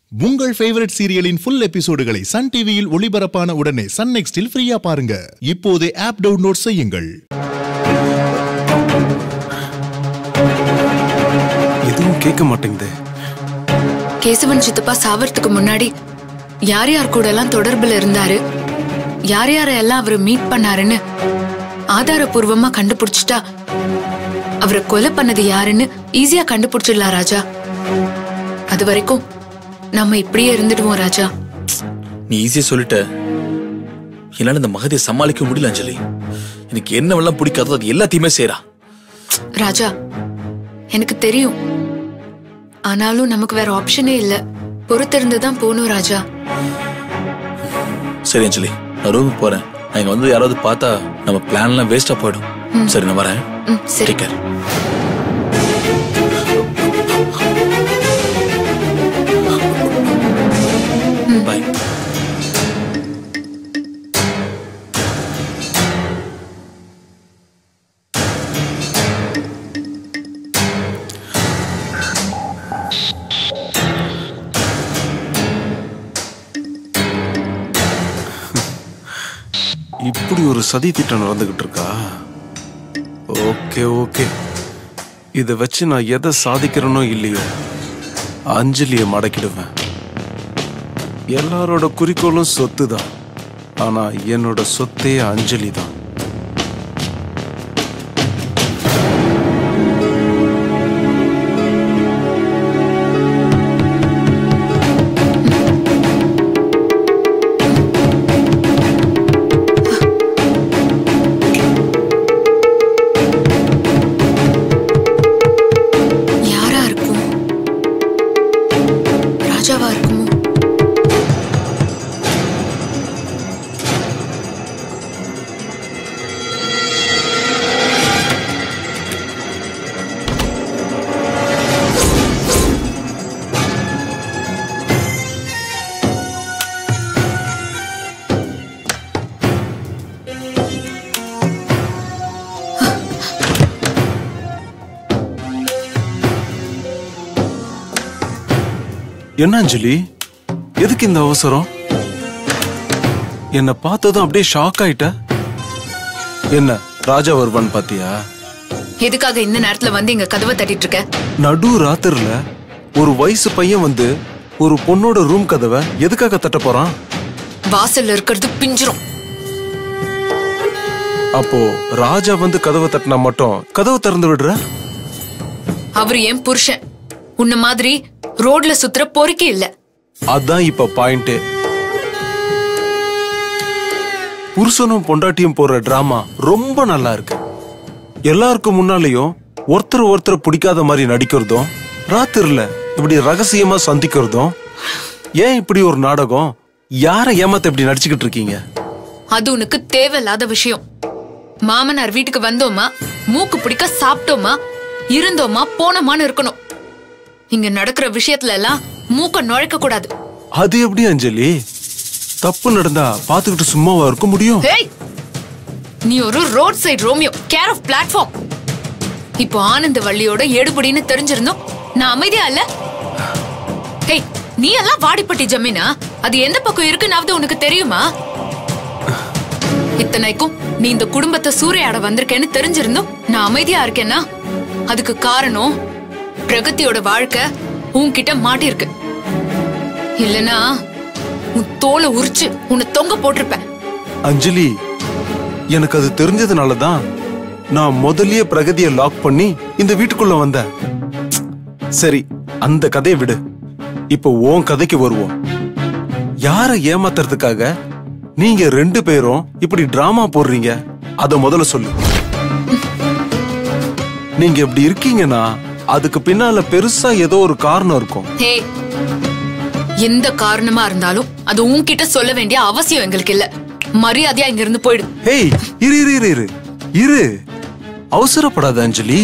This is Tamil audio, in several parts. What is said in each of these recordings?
உங்கள் ஃபேவரட் சீரியலின் ஃபுல் எபிசோடுகளை சன் டிவியில் ஒளிபரப்பான உடனே சன் நெக்ஸ்டில் ஃப்ரீயா பாருங்க இப்போதே ஆப் டவுன்லோட் செய்யுங்கள் எதுவும் கேட்க மாட்டேங்குது கேசவன் சித்தப்பா சாவறதுக்கு முன்னாடி யார் யார் கூட எல்லாம் தொடர்புல இருந்தாரு யார் யாரெல்லாம் அவரை மீட் பண்ணாருன்னு ஆதாரபூர்வமா கண்டுபிடிச்சிட்டா அவரை கொலை பண்ணது யாருன்னு ஈஸியா கண்டுபிடிச்சிடலாம் ராஜா அது வரைக்கும் நம்ம இப்படியே இருந்துடுவோம் ராஜா நீ ஈஸியா சொல்லிட்ட என்னால இந்த மகதியை சமாளிக்க முடியல அஞ்சலி எனக்கு என்னவெல்லாம் பிடிக்காதோ அது எல்லாத்தையுமே செய்றா ராஜா எனக்கு தெரியும் ஆனாலும் நமக்கு வேற ஆப்ஷனே இல்ல பொறுத்திருந்து தான் போகணும் ராஜா சரி அஞ்சலி நான் ரூமுக்கு போறேன் நான் இங்க வந்து யாராவது பார்த்தா நம்ம பிளான் எல்லாம் வேஸ்டா போயிடும் சரி நான் வரேன் ம் சரி Take care. Bye. இப்படி ஒரு சதி திட்டம் நடந்துகிட்டு இருக்கா ஓகே ஓகே இதை வச்சு நான் எதை சாதிக்கிறேனோ இல்லையோ அஞ்சலியை மடக்கிடுவேன் எல்லாரோட குறிக்கோளும் சொத்து தான் ஆனா என்னோட சொத்தே அஞ்சலி தான் யாரா இருக்கும் ராஜாவா இருக்குமோ என்ன அஞ்சலி எதுக்கு இந்த அவசரம் என்னை பார்த்ததும் அப்படியே ஷாக் ஆயிட்ட என்ன ராஜா வருவான்னு பாத்தியா எதுக்காக இந்த நேரத்துல வந்து இங்க கதவை தட்டிட்டு இருக்க நடு ராத்திரில ஒரு வயசு பையன் வந்து ஒரு பொண்ணோட ரூம் கதவை எதுக்காக தட்ட போறான் வாசல்ல இருக்கிறது பிஞ்சிரும் அப்போ ராஜா வந்து கதவை தட்டினா மட்டும் கதவை திறந்து விடுற அவரு என் புருஷன் உன்ன மாதிரி ரோட்ல சுத்துற பொறுக்கி இல்ல அதான் இப்ப பாயிண்ட் புருஷனும் பொண்டாட்டியும் போற டிராமா ரொம்ப நல்லா இருக்கு எல்லாருக்கும் முன்னாலேயும் ஒருத்தர் ஒருத்தர் பிடிக்காத மாதிரி நடிக்கிறதும் ராத்திரில இப்படி ரகசியமா சந்திக்கிறதும் ஏன் இப்படி ஒரு நாடகம் யாரை ஏமாத்த இப்படி நடிச்சுக்கிட்டு இருக்கீங்க அது உனக்கு தேவையில்லாத விஷயம் மாமனார் வீட்டுக்கு வந்தோமா மூக்கு பிடிக்க சாப்பிட்டோமா இருந்தோமா போனோமான்னு இருக்கணும் இங்க நடக்கிற விஷயத்துல எல்லாம் மூக்க நுழைக்க கூடாது அது எப்படி அஞ்சலி தப்பு நடந்தா பாத்துக்கிட்டு சும்மாவா இருக்க முடியும் ஏய் நீ ஒரு road side Romeo care of platform இப்போ ஆனந்த வள்ளியோட எடுபடின்னு தெரிஞ்சிருந்தோம் நான் அமைதியா இல்ல ஏய் நீ எல்லாம் வாடிப்பட்டி ஜமீனா அது எந்த பக்கம் இருக்குன்னாவது உனக்கு தெரியுமா இத்தனைக்கும் நீ இந்த குடும்பத்தை சூறையாட வந்திருக்கேன்னு தெரிஞ்சிருந்தோம் நான் அமைதியா இருக்கேன்னா அதுக்கு காரணம் பிரகதியோட வாழ்க்கை உன்கிட்ட மாட்டிருக்கு இல்லனா உன் தோலை உரிச்சு உன்னை தொங்க போட்டிருப்பேன் அஞ்சலி எனக்கு அது தெரிஞ்சதுனால தான் நான் முதல்லயே பிரகதியை லாக் பண்ணி இந்த வீட்டுக்குள்ள வந்தேன் சரி அந்த கதையை விடு இப்போ உன் கதைக்கு வருவோம் யாரை ஏமாத்துறதுக்காக நீங்க ரெண்டு பேரும் இப்படி டிராமா போடுறீங்க அத முதல்ல சொல்லு நீங்க இப்படி இருக்கீங்கன்னா அதுக்கு பின்னால பெருசா ஏதோ ஒரு காரணம் இருக்கும் ஹே எந்த காரணமா இருந்தாலும் அது உன்கிட்ட சொல்ல வேண்டிய அவசியம் எங்களுக்கு இல்ல மரியாதையா இங்க இருந்து போயிடு ஹேய் இரு இரு இரு இரு இரு அவசரப்படாத அஞ்சலி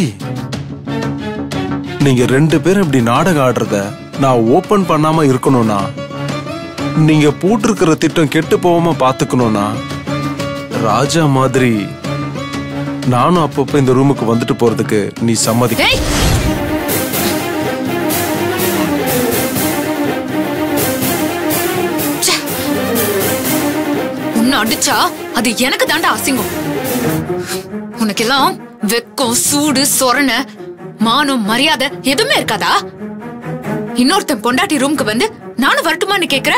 நீங்க ரெண்டு பேரும் இப்படி நாடகம் ஆடுறத நான் ஓபன் பண்ணாம இருக்கணும்னா நீங்க போட்டிருக்கிற திட்டம் கெட்டு போகாம பாத்துக்கணும்னா ராஜா மாதிரி நானும் அப்பப்போ இந்த ரூமுக்கு வந்துட்டு போறதுக்கு நீ சம்மதி ஏய் அடிச்சா அது எனக்கு தாண்டா அசிங்கம் உனக்கெல்லாம் வெக்கம் சூடு சொரண மானம் மரியாதை எதுவுமே இருக்காதா இன்னொருத்தன் பொண்டாட்டி ரூம்க்கு வந்து நானும் வரட்டுமான்னு கேக்குற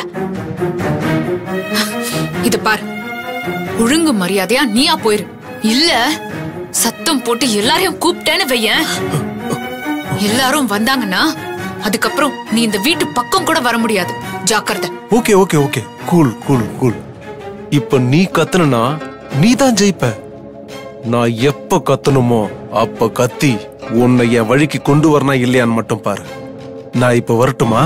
இது பார் ஒழுங்கு மரியாதையா நீயா போயிரு இல்ல சத்தம் போட்டு எல்லாரையும் கூப்பிட்டேன்னு வையேன் எல்லாரும் வந்தாங்கன்னா அதுக்கப்புறம் நீ இந்த வீட்டு பக்கம் கூட வர முடியாது ஜாக்கிரதை okay okay okay cool cool cool இப்ப நீ கத்துனா நீ தான் ஜெயிப்ப நான் எப்ப கத்தணுமோ அப்ப கத்தி உன்னை என் வழிக்கு கொண்டு வரனா இல்லையான்னு மட்டும் பாரு நான் இப்ப வரட்டுமா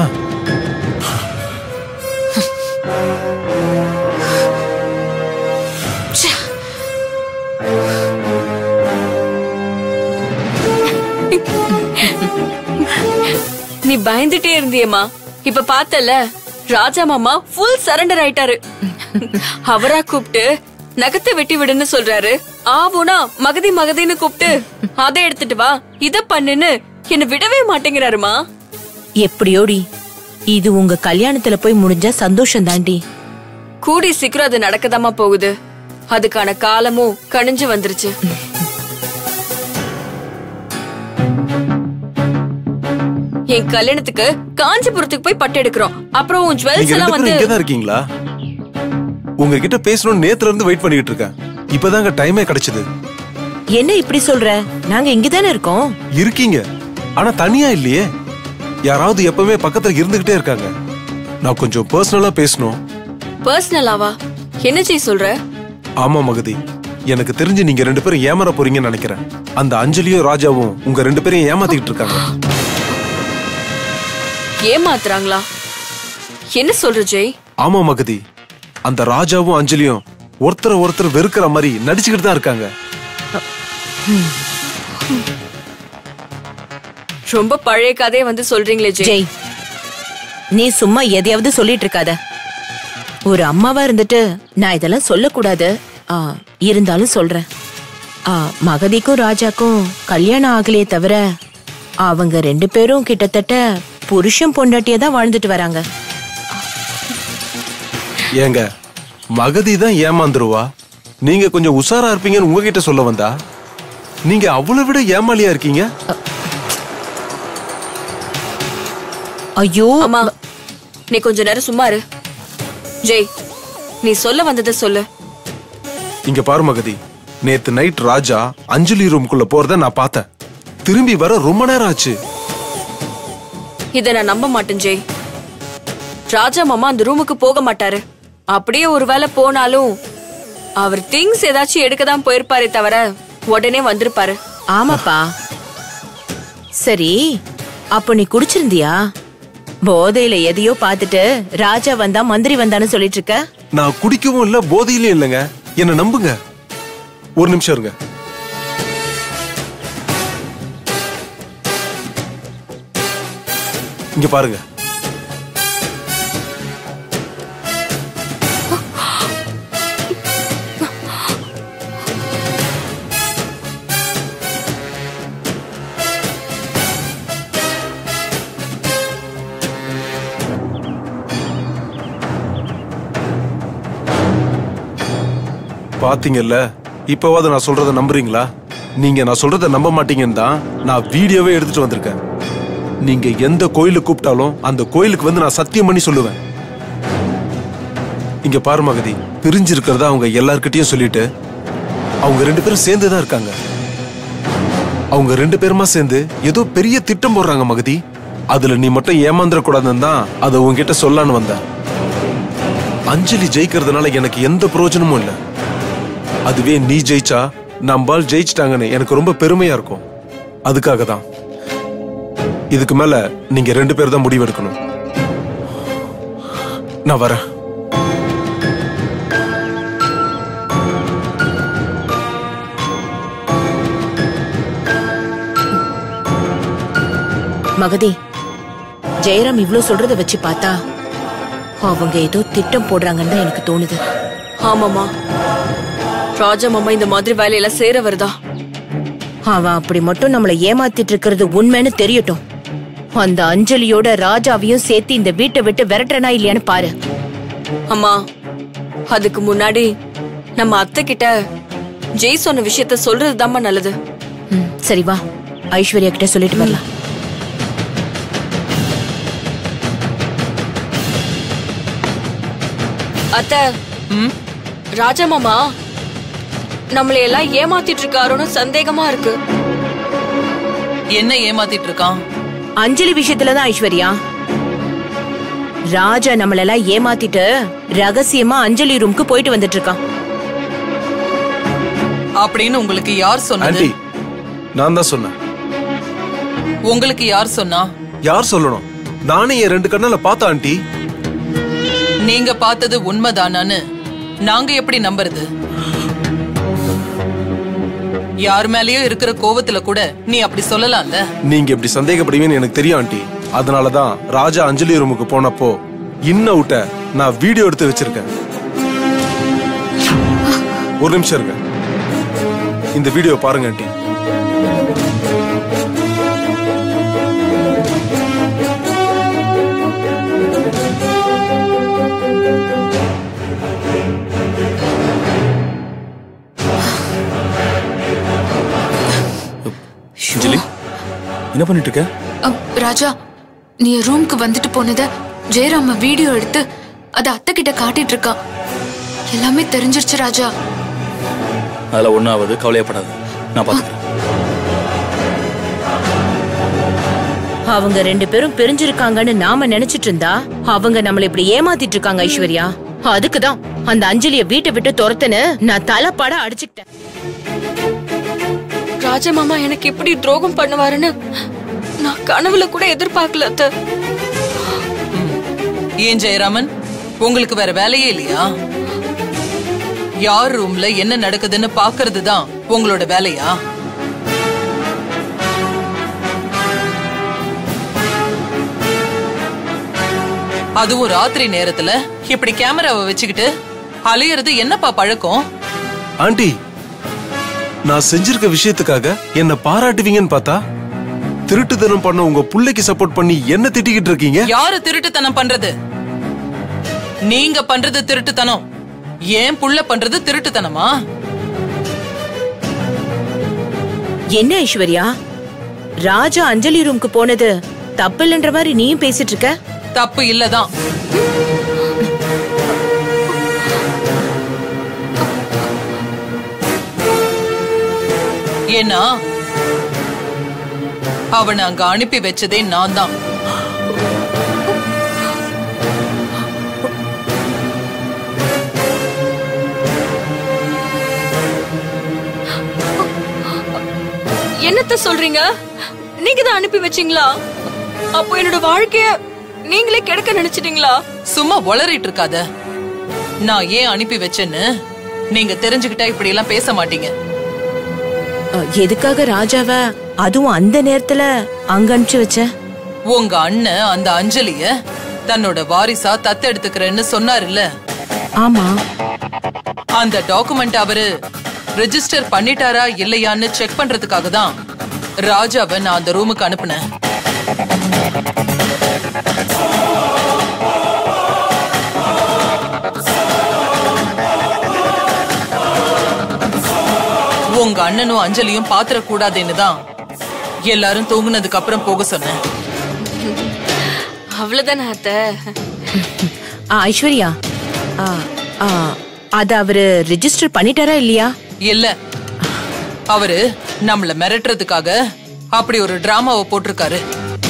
ச்சே. நீ பயந்துட்டே இருந்தியேம்மா இப்ப பார்த்தல ராஜா மாமா ஃபுல் சரண்டர் ஆயிட்டாரு அவரா கூப்பிட்டு நகத்தை வெட்டி விடுன்னு சொல்றாரு ஆவுனா மகதி மகதின்னு கூப்பிட்டு அதை எடுத்துட்டு வா இத பண்ணுன்னு என்ன விடவே மாட்டேங்கிறாருமா எப்படியோடி இது உங்க கல்யாணத்துல போய் முடிஞ்சா சந்தோஷம் தாண்டி கூடி சீக்கிரம் அது நடக்கதாமா போகுது அதுக்கான காலமும் கணிஞ்சு வந்துருச்சு என் கல்யாணத்துக்கு காஞ்சிபுரத்துக்கு போய் பட்டு எடுக்கிறோம் அப்புறம் உன் ஜுவல்ஸ் நீங்க எல்லாம் ரெண்டு வந்து பேரும் இங்கதான் இருக்கீங்களா உங்ககிட்ட பேசணும்னு நேத்துல இருந்து வெயிட் பண்ணிட்டு இருக்கேன் இப்பதாங்க டைமே கிடைச்சது என்ன இப்படி சொல்ற நாங்க இங்கதானே இருக்கோம் இருக்கீங்க ஆனா தனியா இல்லையே யாராவது எப்பவுமே பக்கத்துல இருந்துகிட்டே இருக்காங்க நான் கொஞ்சம் பர்சனலா பேசணும் பர்சனலாவா என்ன செய்ய சொல்ற ஆமா மகதி எனக்கு தெரிஞ்சு நீங்க ரெண்டு பேரும் ஏமாற போறீங்கன்னு நினைக்கிறேன் அந்த அஞ்சலியும் ராஜாவும் உங்க ரெண்டு பேரையும் ஏமாத்திக்கிட்டு இருக்காங்க ஏமாத்துறாங்களா என்ன சொல்ற ஜெய் ஆமா மகதி அந்த ராஜாவும் அஞ்சலியும் ஒருத்தர் ஒருத்தர் வெறுக்கிற மாதிரி நடிச்சுக்கிட்டு தான் இருக்காங்க ரொம்ப பழைய கதையை வந்து சொல்றீங்களே ஜெய் ஜெய் நீ சும்மா எதையாவது சொல்லிட்டு இருக்காத ஒரு அம்மாவா இருந்துட்டு நான் இதெல்லாம் சொல்லக்கூடாது ஆ, இருந்தாலும் சொல்றேன் ஆ, மகதிக்கும் ராஜாக்கும் கல்யாணம் ஆகலையே தவிர அவங்க ரெண்டு பேரும் கிட்டத்தட்ட புருஷன் பொண்டாட்டியே தான் வாழ்ந்துட்டு வராங்க ஏங்க மகதி தான் ஏமாந்துருவா நீங்க கொஞ்சம் உஷாரா இருப்பீங்கன்னு உங்ககிட்ட சொல்ல வந்தா நீங்க அவ்வளவு விட ஏமாளியா இருக்கீங்க ஐயோ அம்மா நீ கொஞ்ச நேரம் சும்மா இரு ஜெய் நீ சொல்ல வந்ததை சொல்லு இங்க பாரு மகதி நேத்து நைட் ராஜா அஞ்சலி ரூம்குள்ள போறத நான் பார்த்தேன் திரும்பி வர ரொம்ப நேரம் ஆச்சு இத நான் நம்ப மாட்டேன் ஜெய் ராஜா மாமா அந்த ரூமுக்கு போக மாட்டாரு அப்படியே ஒருவேளை போனாலும் அவர் திங்ஸ் ஏதாச்சும் எடுக்க தான் போயிருப்பாரே தவிர உடனே வந்திருப்பாரு ஆமாப்பா சரி அப்ப நீ குடிச்சிருந்தியா போதையில எதையோ பார்த்துட்டு ராஜா வந்தா மந்திரி வந்தான்னு சொல்லிட்டு இருக்க நான் குடிக்கவும் இல்ல போதையிலும் இல்லைங்க என்ன நம்புங்க ஒரு நிமிஷம் இருங்க இங்க பாருங்க பாத்தீங்கல்ல இப்பவாது நான் சொல்றத நம்புறீங்களா நீங்க நான் சொல்றத நம்ப மாட்டீங்கன்னு தான் நான் வீடியோவே எடுத்துட்டு வந்திருக்கேன் நீங்க எந்த கோயிலுக்கு கூப்பிட்டாலும் அந்த கோயிலுக்கு வந்து நான் சத்தியம் பண்ணி சொல்லுவேன் இங்க பாரு மகதி பிரிஞ்சிருக்கிறதா அவங்க எல்லார்கிட்டயும் சொல்லிட்டு அவங்க ரெண்டு பேரும் சேர்ந்து தான் இருக்காங்க அவங்க ரெண்டு பேருமா சேர்ந்து ஏதோ பெரிய திட்டம் போடுறாங்க மகதி அதுல நீ மட்டும் ஏமாந்துட கூடாதுன்னு தான் அதை உன்கிட்ட சொல்லலான்னு வந்தேன் அஞ்சலி ஜெயிக்கிறதுனால எனக்கு எந்த பிரயோஜனமும் இல்லை அதுவே நீ ஜெயிச்சா நம்பால் ஜெயிச்சிட்டாங்கன்னு எனக்கு ரொம்ப பெருமையா இருக்கும் அதுக்காக தான் இதுக்கு மேல நீங்க ரெண்டு பேர் தான் முடிவெடுக்கணும் நான் வரேன் மகதி ஜெயராம் இவ்ளோ சொல்றத வச்சு பார்த்தா அவங்க ஏதோ திட்டம் போடுறாங்கன்னு தான் எனக்கு தோணுது ஆமாமா ராஜா மாமா இந்த மாதிரி வேலையெல்லாம் சேர வருதா அவன் அப்படி மட்டும் நம்மள ஏமாத்திட்டு இருக்கிறது உண்மைன்னு தெரியட்டும் அந்த அஞ்சலியோட ராஜாவையும் சேர்த்து இந்த வீட்டை விட்டு விரட்டுறனா இல்லையான்னு பாரு அம்மா அதுக்கு முன்னாடி நம்ம அத்தை கிட்ட ஜெய் சொன்ன விஷயத்த சொல்றதுதாம்மா நல்லது ம், சரி வா ஐஸ்வர்யா கிட்ட சொல்லிட்டு வரலாம் அத்தை ராஜா மாமா நம்மளை எல்லாம் ஏமாத்திட்டு இருக்காரோன்னு சந்தேகமா இருக்கு என்ன ஏமாத்திட்டு இருக்கான் அஞ்சலி விஷயத்துல தான் ஐஸ்வர்யா ராஜா நம்மளெல்லாம் ஏமாத்திட்டு ரகசியமா அஞ்சலி ரூம்க்கு போயிட்டு வந்துட்டு இருக்கான் அப்படின்னு உங்களுக்கு யார் சொன்னது ஆண்டி நான் தான் சொன்னேன் உங்களுக்கு யார் சொன்னா யார் சொல்லணும் நானே என் ரெண்டு கண்ணால பார்த்தேன் ஆண்டி நீங்க பார்த்தது உண்மைதானான்னு நாங்க எப்படி நம்புறது யார் மேலயோ இருக்கிற கோவத்துல கூட நீ அப்படி சொல்லலாம்ல நீங்க இப்படி சந்தேகப்படுவீங்கன்னு எனக்கு தெரியும் ஆண்டி அதனாலதான் ராஜா அஞ்சலி ரூமுக்கு போனப்போ இன்ன விட்ட நான் வீடியோ எடுத்து வச்சிருக்கேன் ஒரு நிமிஷம் இருங்க இந்த வீடியோ பாருங்க ஆண்டி அஞ்சலி என்ன பண்ணிட்டு இருக்க அ, ராஜா நீ ரூம்க்கு வந்துட்டு போனத ஜெயராம வீடியோ எடுத்து அத அத்தை கிட்ட காட்டிட்டு இருக்கான் எல்லாமே தெரிஞ்சிருச்சு ராஜா அதில் ஒன்றாவது கவலையப்படாது நான் பார்த்துக்கிறேன் அவங்க ரெண்டு பேரும் பிரிஞ்சிருக்காங்கன்னு நாம நினைச்சிட்டு இருந்தா அவங்க நம்மள இப்படி ஏமாத்திட்டு இருக்காங்க ஐஸ்வர்யா அதுக்குதான் அந்த அஞ்சலிய வீட்டை விட்டு துரத்துன்னு நான் தலைப்பாட அடிச்சுக்கிட்டேன் ராஜா மாமா எனக்கு இப்படி துரோகம் பண்ணுவாருன்னு நான் கனவுல கூட எதிர்பார்க்கல அத்தை ஏன் ஜெயராமன் உங்களுக்கு வேற வேலையே இல்லையா யார் ரூம்ல என்ன நடக்குதுன்னு பாக்குறது தான் உங்களோட வேலையா அதுவும் ராத்திரி நேரத்துல இப்படி கேமராவை வச்சுக்கிட்டு அலையறது என்னப்பா பழக்கம் ஆண்டி நான் செஞ்சிருக்க விஷயத்துக்காக என்ன பாராட்டுவீங்கன்னு பார்த்தா திருட்டுத்தனம் பண்ண உங்க புள்ளைக்கு சப்போர்ட் பண்ணி என்ன திட்டிக்கிட்டு இருக்கீங்க யாரு திருட்டுத்தனம் பண்றது நீங்க பண்றது திருட்டுத்தனம் ஏன் புள்ள பண்றது திருட்டுத்தனமா என்ன ஐஸ்வர்யா ராஜா அஞ்சலி ரூம்க்கு போனது தப்பு இல்லைன்ற மாதிரி நீயும் பேசிட்டு இருக்க தப்பு இல்லதான் ஏன்னா அவனை அங்க அனுப்பி வச்சதே நான் தான் என்னத்த சொல்றீங்க நீங்க தான் அனுப்பி வச்சீங்களா அப்போ என்னோட வாழ்க்கைய நீங்களே கெடுக்க நினைச்சிட்டீங்களா சும்மா உளறிட்டு இருக்காத நான் ஏன் அனுப்பி வச்சேன்னு நீங்க தெரிஞ்சுக்கிட்டா இப்படி எல்லாம் பேச மாட்டீங்க அஹ், எதுக்காக ராஜாவ அதுவும் அந்த நேரத்துல அங்க அனுப்பிச்சு வச்ச உங்க அண்ணன் அந்த அஞ்சலிய தன்னோட வாரிசா தத்தெடுத்துக்கிறேன்னு சொன்னாருல்ல ஆமா அந்த டாக்குமெண்ட் அவரு ரெஜிஸ்டர் பண்ணிட்டாரா இல்லையான்னு செக் பண்றதுக்காக தான் ராஜாவை நான் அந்த ரூமுக்கு அனுப்புனேன் உங்க அண்ணனும் அஞ்சலியும் பாத்திரக்கூடாதுன்னு தான் எல்லாரும் தூங்குனதுக்கு அப்புறம் போக சொன்னேன் அவ்வளவுதானே அத்தை ஆ, ஐஸ்வர்யா ஆ, ஆ, அத அவரு ரெஜிஸ்டர் பண்ணிட்டாரா இல்லையா இல்ல அவரு நம்மள மிரட்டுறதுக்காக அப்படி ஒரு டிராமாவை போட்டிருக்காரு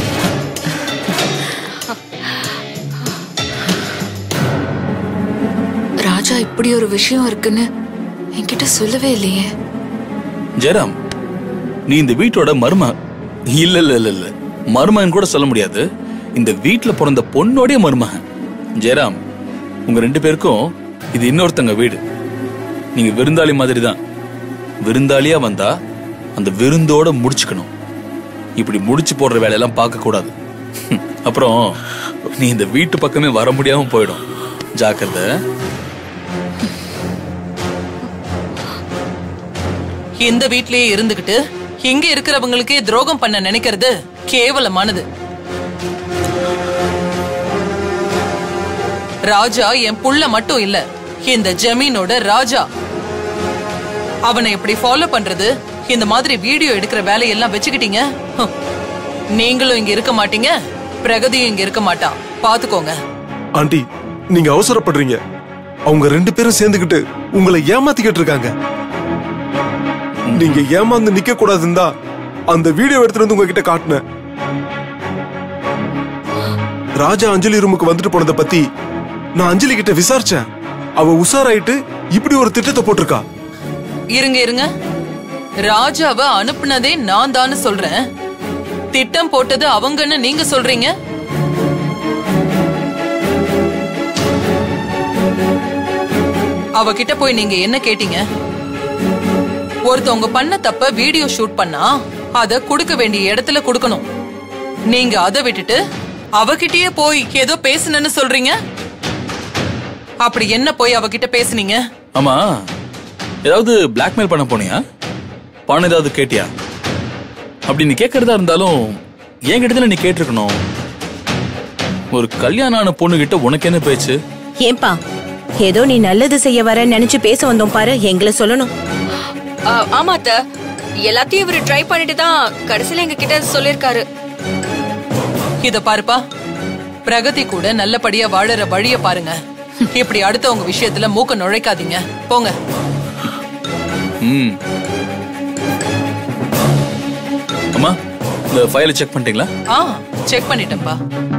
ராஜா இப்படி ஒரு விஷயம் இருக்குன்னு என்கிட்ட சொல்லவே இல்லையே ஜெயராம் நீ இந்த வீட்டோட மரும இல்ல இல்ல இல்ல இல்ல மருமகன் கூட சொல்ல முடியாது இந்த வீட்ல பிறந்த பொண்ணோடைய மருமகன் ஜெயராம் உங்க ரெண்டு பேருக்கும் இது இன்னொருத்தங்க வீடு நீங்க விருந்தாளி மாதிரி தான் விருந்தாளியா வந்தா அந்த விருந்தோட முடிச்சுக்கணும் இப்படி முடிச்சு போடுற வேலையெல்லாம் பார்க்க கூடாது அப்புறம் நீ இந்த வீட்டு பக்கமே வர முடியாம போயிடும் ஜாக்கிரதை இந்த வீட்லயே இருந்துகிட்டு இங்க இருக்கிறவங்களுக்கே துரோகம் பண்ண நினைக்கிறது கேவலமானது ராஜா என் புள்ள மட்டும் இல்ல இந்த ஜமீனோட ராஜா அவனை எப்படி ஃபாலோ பண்றது இந்த மாதிரி வீடியோ எடுக்கிற வேலையெல்லாம் வச்சுக்கிட்டீங்க ஹம். நீங்களும் இங்க இருக்க மாட்டீங்க பிரகதியும் இங்க இருக்க மாட்டான் பாத்துக்கோங்க ஆண்டி நீங்க அவசரப்படுறீங்க அவங்க ரெண்டு பேரும் சேர்ந்துக்கிட்டு உங்களை ஏமாத்திக்கிட்டு இருக்காங்க நீங்க ஏமாந்து நிக்க கூடாதுன்னு தான் அந்த வீடியோ எடுத்துட்டு வந்து உங்ககிட்ட காட்டினேன் ராஜா அஞ்சலி ரூமுக்கு வந்துட்டு போனதை பத்தி நான் அஞ்சலி கிட்ட விசாரிச்சேன் அவ உஷாராயிட்டு இப்படி ஒரு திட்டத்தை போட்டிருக்கா இருங்க இருங்க ராஜாவை அனுப்புனதே நான் தான்னு சொல்றேன் திட்டம் போட்டது அவங்கன்னு நீங்க சொல்றீங்க அவகிட்ட போய் நீங்க என்ன கேட்டீங்க ஒருத்தவங்க பண்ண தப்ப வீடியோ ஷூட் பண்ணா அத கொடுக்க வேண்டிய இடத்துல கொடுக்கணும் நீங்க அதை விட்டுட்டு அவகிட்டயே போய் ஏதோ பேசுனேன்னு சொல்றீங்க அப்படி என்ன போய் அவகிட்ட பேசுனீங்க ஆமா ஏதாவது பிளாக்மெயில் பண்ண போனியா பணம் ஏதாவது கேட்டியா அப்படி நீ கேட்கறதா இருந்தாலும் என்கிட்ட நீ கேட்டிருக்கணும் ஒரு கல்யாணம் ஆன பொண்ணு கிட்ட உனக்கு என்ன பேச்சு ஏன்பா ஏதோ நீ நல்லது செய்ய வரேன்னு நினைச்சு பேச வந்தோம் பாரு எங்களை சொல்லணும் ஆ, ஆமா அத்த எல்லாத்தையும் இவரு ட்ரை பண்ணிட்டு தான் கடைசியில எங்க கிட்ட சொல்லிருக்காரு இத பாருப்பா பிரகதி கூட நல்லபடியா வாழற வழிய பாருங்க இப்படி அடுத்தவங்க விஷயத்துல மூக்க நுழைக்காதீங்க போங்க ம் அம்மா இந்த ஃபைலை செக் பண்ணிட்டீங்களா ஆ செக் பண்ணிட்டேன்ப்பா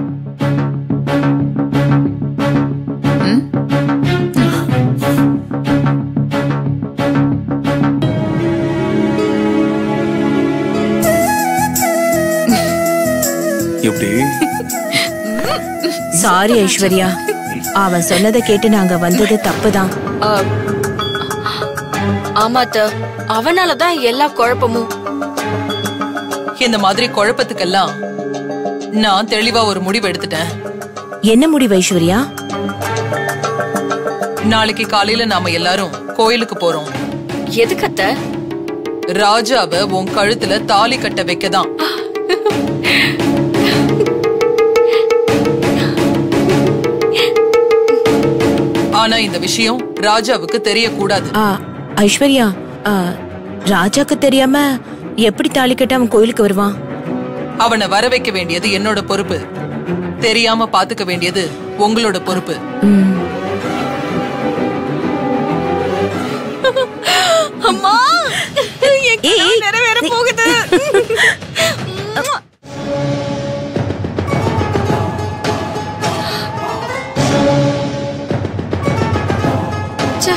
எப்படி சாரி ஐஸ்வர்யா அவன் சொன்னதை கேட்டு நாங்க வந்தது தப்புதான் ஆ, ஆமா அத்த அவனாலதான் எல்லா குழப்பமும் இந்த மாதிரி குழப்பத்துக்கெல்லாம் நான் தெளிவா ஒரு முடிவு எடுத்துட்டேன் என்ன முடிவு ஐஸ்வர்யா நாளைக்கு காலையில நாம எல்லாரும் கோயிலுக்கு போறோம் எதுக்கு அத்த ராஜாவை உன் கழுத்துல தாலி கட்ட வைக்கதான் ஆனா இந்த விஷயம் ராஜாவுக்கு தெரியக்கூடாது ஆ, ஐஸ்வர்யா ஆ, ராஜாக்கு தெரியாம எப்படி தாலி கட்ட அவன் கோயிலுக்கு வருவான் அவனை வர வைக்க வேண்டியது என்னோட பொறுப்பு தெரியாம பாத்துக்க வேண்டியது உங்களோட பொறுப்பு ம், அம்மா என் ஏய், கனவு ஏய், நிறைவேற நீ- போகுது ச்சே.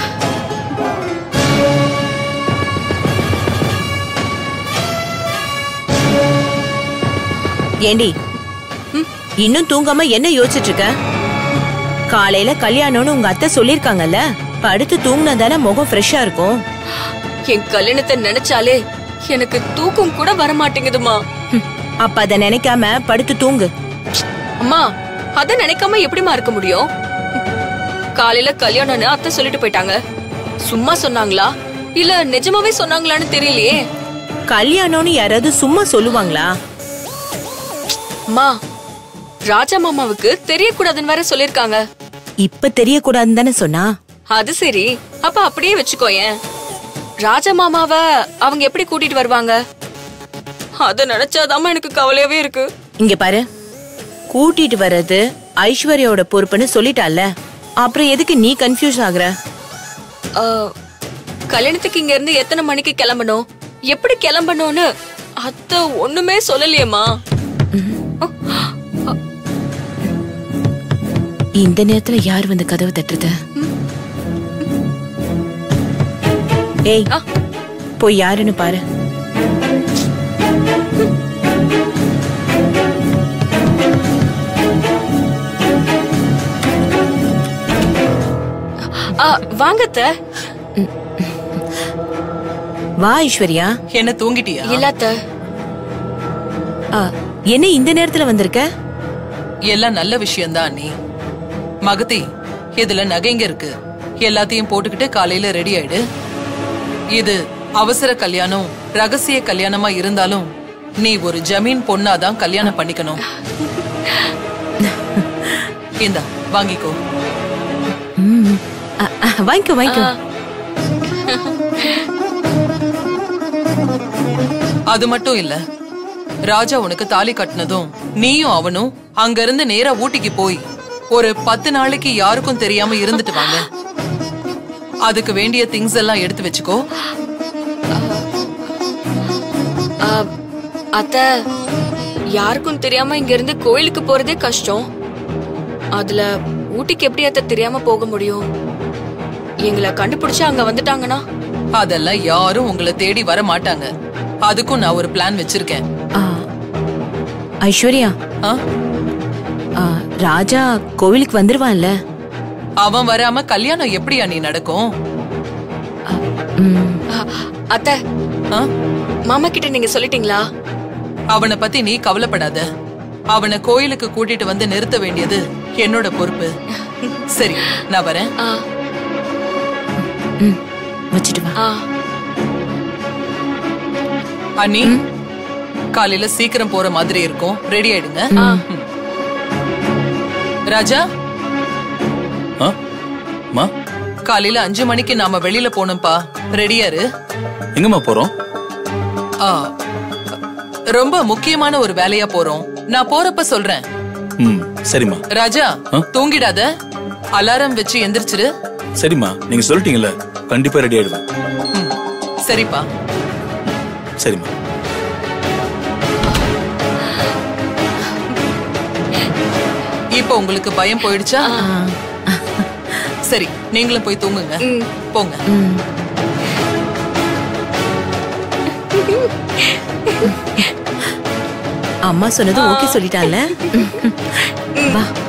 ஏண்டி இன்னும் தூங்காம என்ன யோசிச்சுட்டு இருக்க காலையில கல்யாணம்னு உங்க அத்தை சொல்லிருக்காங்கல்ல படுத்து தூங்குனா தானே முகம் ஃப்ரெஷ்ஷா இருக்கும் என் கல்யாணத்தை நினைச்சாலே எனக்கு தூக்கம் கூட வர மாட்டேங்குதுமா ஹம், அப்ப அத நினைக்காம படுத்து தூங்கு அம்மா அத நினைக்காம எப்படிம்மா இருக்க முடியும் காலையில கல்யாணம்னு அத்தை சொல்லிட்டு போயிட்டாங்க சும்மா சொன்னாங்களா இல்ல நிஜமாவே சொன்னாங்களான்னு தெரியலையே கல்யாணம்னு யாராவது சும்மா சொல்லுவாங்களா அம்மா ராஜா மாமாவுக்கு தெரியக்கூடாதுன்னு வேற சொல்லிருக்காங்க இப்ப தெரியக்கூடாதுன்னு தானே சொன்னா அது சரி அப்ப அப்படியே வச்சுக்கோயேன் ராஜா மாமாவ அவங்க எப்படி கூட்டிட்டு வருவாங்க அத நினைச்சாதாம்மா எனக்கு கவலையாவே இருக்கு இங்க பாரு கூட்டிட்டு வர்றது ஐஸ்வர்யாவோட பொறுப்புன்னு சொல்லிட்டால அப்புறம் எதுக்கு நீ கன்ஃபியூஸ் ஆகுற ஆ, கல்யாணத்துக்கு இங்க இருந்து எத்தனை மணிக்கு கிளம்பணும் எப்படி கிளம்பணும்னு அத்தை ஒண்ணுமே சொல்லலையேம்மா இந்த நேரத்துல யார் வந்து கதவு தட்டுறது ஏய் ஆ. போய் யாருன்னு பாரு ஆ, வாங்க அத்தை. வா ஐஸ்வர்யா என்ன தூங்கிட்டியா இல்ல அத்தை. ஆ, என்ன இந்த நேரத்துல வந்திருக்க எல்லாம் நல்ல விஷயம்தான் நீ மகதி இதுல நகைங்க இருக்கு எல்லாத்தையும் போட்டுக்கிட்டு காலையில ரெடி ஆயிடு இது அவசர கல்யாணம் ரகசிய கல்யாணமா இருந்தாலும் நீ ஒரு ஜமீன் பொண்ணாதான் கல்யாணம் பண்ணிக்கணும் இந்தா வாங்கிக்கோ ம், ஆ, ஆ, வாங்கிக்கோ வாங்கிக்கோ ஆ. அது மட்டும் இல்ல ராஜா உனக்கு தாலி கட்டினதும் நீயும் அவனும் அங்க இருந்து நேரா ஊட்டிக்கு போய் ஒரு பத்து நாளைக்கு யாருக்கும் தெரியாம இருந்துட்டு வாங்க அதுக்கு வேண்டிய திங்ஸ் எல்லாம் எடுத்து வச்சுக்கோ ஆ, அத்த யாருக்கும் தெரியாம இங்க இருந்து கோயிலுக்கு போறதே கஷ்டம் அதுல ஊட்டிக்கு எப்படி அத்த தெரியாம போக முடியும் எங்களை கண்டுபிடிச்சு அங்க வந்துட்டாங்கன்னா அதெல்லாம் யாரும் உங்களை தேடி வர மாட்டாங்க அதுக்கும் நான் ஒரு பிளான் வச்சிருக்கேன் ஆ, ஐஸ்வர்யா ஆ? ஆ, ராஜா கோவிலுக்கு வந்துருவான்ல அவன் வராம கல்யாணம் எப்படியா நீ நடக்கும் ம், ஆ, அத்த ஆ? மாமா கிட்ட நீங்க சொல்லிட்டீங்களா அவனை பத்தி நீ கவலைப்படாத அவனை கோயிலுக்கு கூட்டிட்டு வந்து நிறுத்த வேண்டியது என்னோட பொறுப்பு சரி நான் வரேன் ஆ, ம், வச்சுட்டு வா ஆ. அண்ணி காலையில சீக்கிரம் போற மாதிரி இருக்கும் ரெடி ஆயிடுங்க ம். ராஜா ஆ மா காலையில அஞ்சு மணிக்கு நாம வெளியில போகணும்பா ரெடியாரு எங்கம்மா போறோம் ஆ, ரொம்ப முக்கியமான ஒரு வேலையா போறோம் நான் போறப்ப சொல்றேன் ம் சரிம்மா ராஜா ஆ? தூங்கிடாத அலாரம் வச்சு எந்திரிச்சிரு சரிம்மா நீங்க சொல்லிட்டீங்கல்ல கண்டிப்பா ரெடி ஆயிடுவேன் ம். சரிப்பா சரிம்மா இப்ப உங்களுக்கு பயம் போயிடுச்சா சரி நீங்களும் போய் தூங்குங்க போங்க ம். அம்மா சொன்னது ஓகே சொல்லிட்டான்ல வா